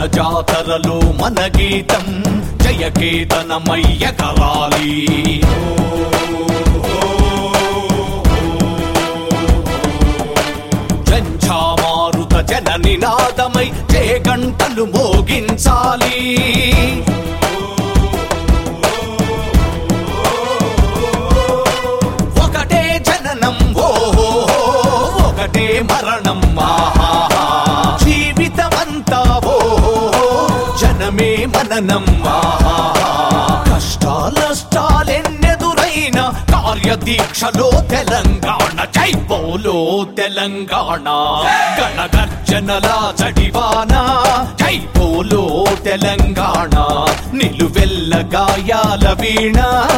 జాతరలో మన గీతం జయకేతనమయ్య కరాలి జంఝామారుత జన నినాదమై జయ గంటలు మోగించాలి ఒకటే జననం ఓ ఒకటే మరణం ఆహా జీవితమంతా ఓ జనమే మననం ఆహా కష్టాలష్టాలెన్నెదురైన కార్యదీక్షలో తెలంగాణ జై బోలో తెలంగాణ గణగర్జనల చడివాన జై బోలో తెలంగాణ నిలువెల్ల గాయాల వీణ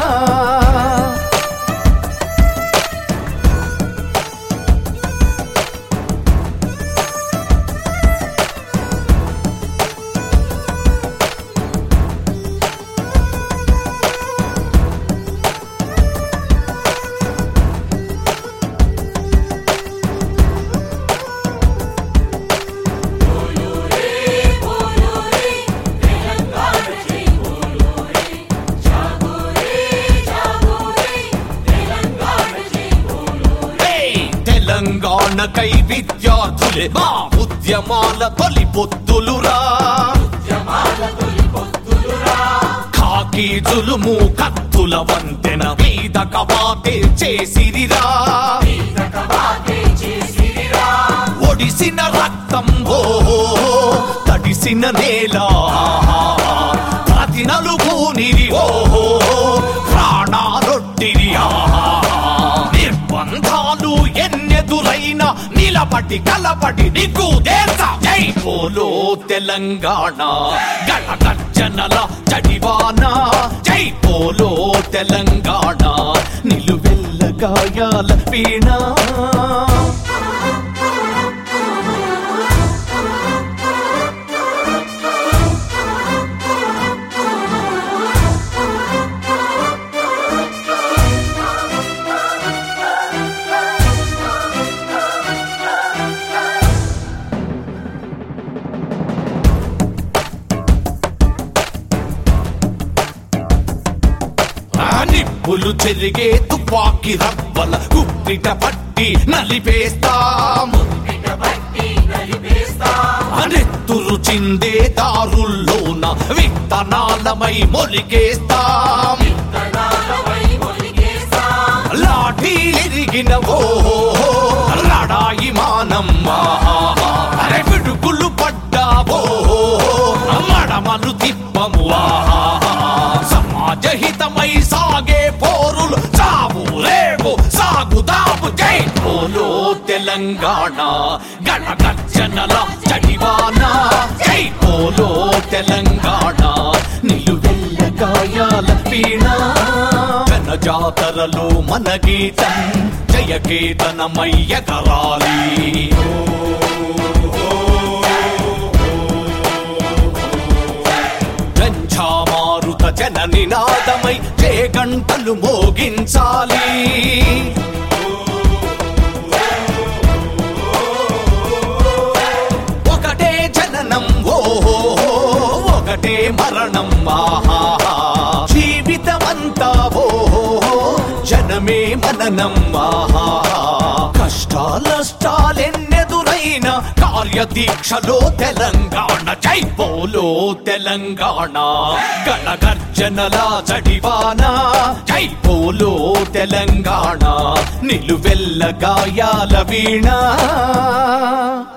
ఏయ్! తెలంగాణకై విద్యార్థులే మా ఉద్యమాల తొలి పొత్తులురా ఖాకీ జులుము కత్తుల వంతెన మీద కవాతే చేసిరిరా ఒడిసిన రక్తం ఓ తడిసిన నేల ప్రతి నలుగునిరి ఓ ప్రాణాలొట్టిరి ఆహా నిర్బంధాలు ఎన్నెదురైన నిలబడి కలబడి నీకు దేశ జై పోలో తెలంగాణ గణగర్జనల చడివాన జై పోలో తెలంగాణ నిలువెల్ల గాయాల వీణ ఆ నిప్పులు చెరిగే తుపాకి రవ్వల కుప్పిట పట్టి నలిపేస్తాం నెత్తురు చిందే దారుల్లోన విత్తనాలమై మొలికేస్తాం లాఠీ ఎరిగిన ఓ లడాయి మానం అరే పిడుగులు పడ్డావో మడమలు తిప్పము ఆహా సమాజహితమై సాగే పోరులు చావు రేపు సాగుదాము జై పోలో తెలంగాణ గణగర్జనల చడివాన జై పోలో తెలంగాణ నిలువెల్ల గాయాల వీణ జన జాతరలో మన గీతం జయకేతనమయ్య కరాలి జంఝామారుత జన నినాదమై జయ గంటలు మోగించాలి ఒకటే జననం ఓ ఒకటే మరణం ఆహా జీవితమంతా ఓ జనమే మననం ఆహా కష్టాలష్టాలెన్నెదురైన కార్యదీక్షలో తెలంగాణ జై బోలో తెలంగాణ గణగర్జనల చడివాన జై బోలో తెలంగాణ నిలువెల్ల గాయాల వీణ